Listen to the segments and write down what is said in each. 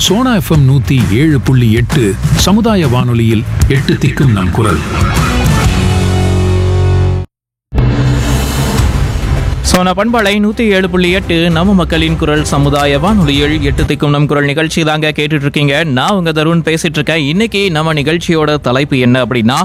Sona FM நூத்தி ஏழு புள்ளி எட்டு சமுதாய வானொலியில் எட்டு திக்கும் நம் குரல் சோனா பண்பலை நூற்றி ஏழு புள்ளி எட்டு நம்ம மக்களின் குரல் சமுதாய வானொலியில் எட்டு திக்கும் நம் குரல் நிகழ்ச்சி தாங்க கேட்டுட்டு இருக்கீங்க நான் உங்க தருண் பேசிட்டு இருக்கேன் இன்னைக்கு நம்ம நிகழ்ச்சியோட தலைப்பு என்ன அப்படின்னா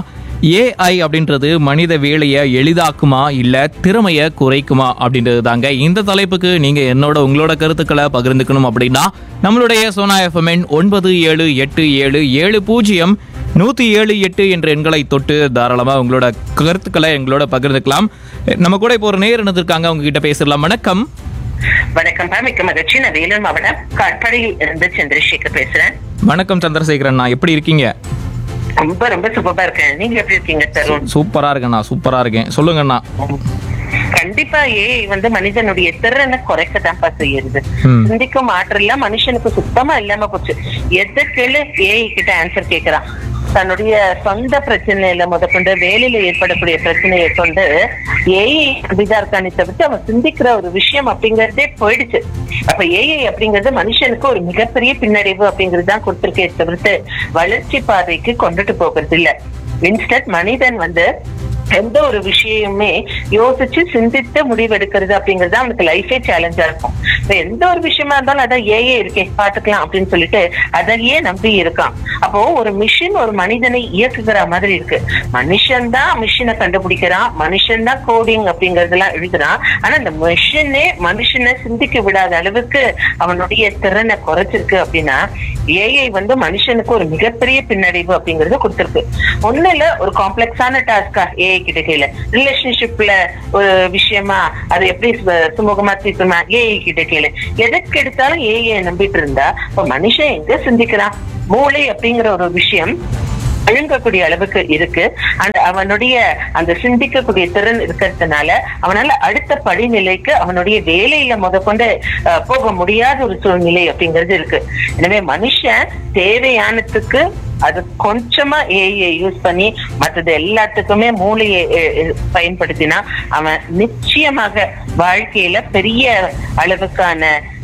ஏஐ அப்படின்றது மனித வேலையை எளிதாக்குமா இல்ல திறமையை குறைக்குமா அப்படின்றது தாங்க இந்த தலைப்புக்கு நீங்க என்னோட உங்களோட கருத்துக்களை பகிர்ந்துக்கணும் அப்படின்னா நம்மளுடைய சோனா எஃப்எம்என் ஒன்பது ஏழு எட்டு ஏழு ஏழு பூஜ்ஜியம் நூற்றி ஏழு எட்டு என்ற எண்களை தொட்டு தாராளமாக உங்களோட கருத்துக்களை எங்களோட பகிர்ந்துக்கலாம் நம்ம கூட இப்போ ஒரு நேர் இருந்திருக்காங்க அவங்க கிட்ட பேசிடலாம் வணக்கம் வணக்கம் பா மிக்க மகிழ்ச்சி நான் வேலூர் மாவட்டம் காட்பாடியில் இருந்து சந்திரசேகர் பேசுறேன் வணக்கம் சந்திரசேகரன் நான் எப்படி இருக்கீங்க ரொம்ப ரொம்ப சூப்பரா இருக்கேன் நீங்க எப்படி இருக்கீங்க தருண் சூப்பரா இருக்கேண்ணா சூப்பரா இருக்கேன் சொல்லுங்கண்ணா கண்டிப்பா ஏஐ வந்து மனிதனுடைய திறனை குறைக்கத்தான்ப்பா செய்யுது ம். சிந்திக்கும் ஆற்றல்லாம் மனுஷனுக்கு சுத்தமா இல்லாம போச்சு எதை கேளு ஏஐ கிட்ட ஆன்சர் கேக்குறான் தன்னுடைய சொந்த பிரச்சனையில முதற்கொண்டு வேலையில ஏற்படக்கூடிய பிரச்சனையை கொண்டு ஏஐ அப்படிதான் இருக்கானே தவிர்த்து அவன் சிந்திக்கிற ஒரு விஷயம் அப்படிங்கறதே போயிடுச்சு அப்ப ஏஐ அப்படிங்கிறது மனுஷனுக்கு ஒரு மிகப்பெரிய பின்னடைவு அப்படிங்கிறது தான் கொடுத்திருக்கே தவிர்த்து வளர்ச்சி பாதைக்கு கொண்டுட்டு போகிறது இல்ல இன்ஸ்டன்ட் மனிதன் வந்து எந்த ஒரு விஷயமுமே யோசிச்சு சிந்தித்து முடிவெடுக்கிறது அப்படிங்கிறது அவனுக்கு லைஃபே சேலஞ்சா இருக்கும் இப்ப எந்த ஒரு விஷயமா இருந்தாலும் அதான் ஏஏ இருக்கே பாத்துக்கலாம் அப்படின்னு சொல்லிட்டு அதையே நம்பி இருக்கான் அப்போ ஒரு மிஷின் ஒரு மனிதனை இயக்குகிற மாதிரி இருக்கு மனுஷன் தான் மிஷினை கண்டுபிடிக்கிறான் மனுஷன் தான் கோடிங் அப்படிங்கறதெல்லாம் எழுதுறான் ஆனா அந்த மிஷினே மனுஷனை சிந்திக்க விடாத அளவுக்கு அவனுடைய திறனை குறைச்சிருக்கு அப்படின்னா ஏஐ வந்து மனுஷனுக்கு ஒரு மிகப்பெரிய பின்னடைவு அப்படிங்கறத கொடுத்திருக்கு ஒண்ணு இல்ல ஒரு காம்ப்ளெக்ஸான டாஸ்கா ஏஐ கிட்ட கேளு ரிலேஷன்ஷிப்ல ஒரு விஷயமா அது எப்படி சு- சுமூகமா தீர்க்கணுமா ஏஐ கிட்ட கேளு எதுக்கு எடுத்தாலும் ஏஐ நம்பிட்டு இருந்தா இப்ப மனுஷன் எங்க சிந்திக்கிறான் மூளை அப்படிங்கிற ஒரு விஷயம் அழுங்கக்கூடிய அளவுக்கு இருக்கு அந்த அவனுடைய அந்த சிந்திக்கக்கூடிய திறன் இருக்கிறதுனால அவனால அடுத்த படிநிலைக்கு அவனுடைய வேலையில முதற்கொண்டு அஹ், போக முடியாத ஒரு சூழ்நிலை அப்படிங்கிறது இருக்கு எனவே மனுஷன் தேவையானதுக்கு அது கொஞ்சமா ஏஐ யூஸ் பண்ணி மற்றது எல்லாத்துக்குமே மூளையை அஹ், அஹ், பயன்படுத்தினா அவன் நிச்சயமாக வாழ்க்கையில பெரிய அளவுக்கான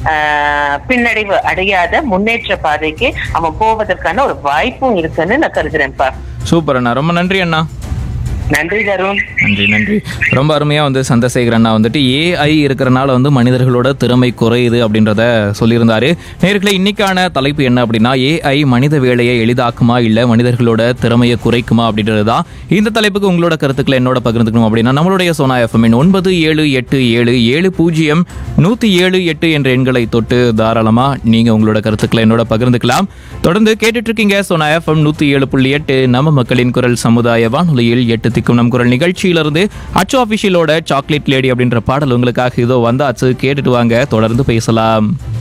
ஆஹ், பின்னடைவு அடையாத முன்னேற்ற பாதைக்கு அவன் போவதற்கான ஒரு வாய்ப்பும் இருக்குன்னு நான் கருதுறேன்ப்பா சூப்பர் அண்ணா ரொம்ப நன்றி அண்ணா நன்றி தருண் நன்றி நன்றி ரொம்ப அருமையாக வந்து சந்திரசேகர் அண்ணா வந்துட்டு ஏஐ இருக்கிறனால வந்து மனிதர்களோட திறமை குறையுது அப்படின்றத சொல்லியிருந்தாரு நேர்களை இன்னைக்கான தலைப்பு என்ன அப்படின்னா ஏஐ மனித வேலையை எளிதாக்குமா இல்லை மனிதர்களோட திறமையை குறைக்குமா அப்படின்றது தான் இந்த தலைப்புக்கு உங்களோட கருத்துக்களை என்னோட பகிர்ந்துக்கணும் அப்படின்னா நம்மளுடைய சோனா எஃப்எம்மின் ஒன்பது ஏழு எட்டு ஏழு ஏழு பூஜ்ஜியம் நூற்றி ஏழு எட்டு என்ற எண்களை தொட்டு தாராளமாக நீங்கள் உங்களோட கருத்துக்களை என்னோட பகிர்ந்துக்கலாம் தொடர்ந்து கேட்டுட்டு இருக்கீங்க சோனா எஃப்எம் நூற்றி ஏழு புள்ளி எட்டு நம்ம மக்களின் குரல் சமுதாய வானொலியில் எட்டு திக்கும் நம் குரல் நிகழ்ச்சியிலிருந்து அச்சோ அஃபிஷியலோட சாக்லேட் லேடி அப்படின்ற பாடல் உங்களுக்காக இதோ வந்தாச்சு கேட்டுட்டு வாங்க தொடர்ந்து பேசலாம்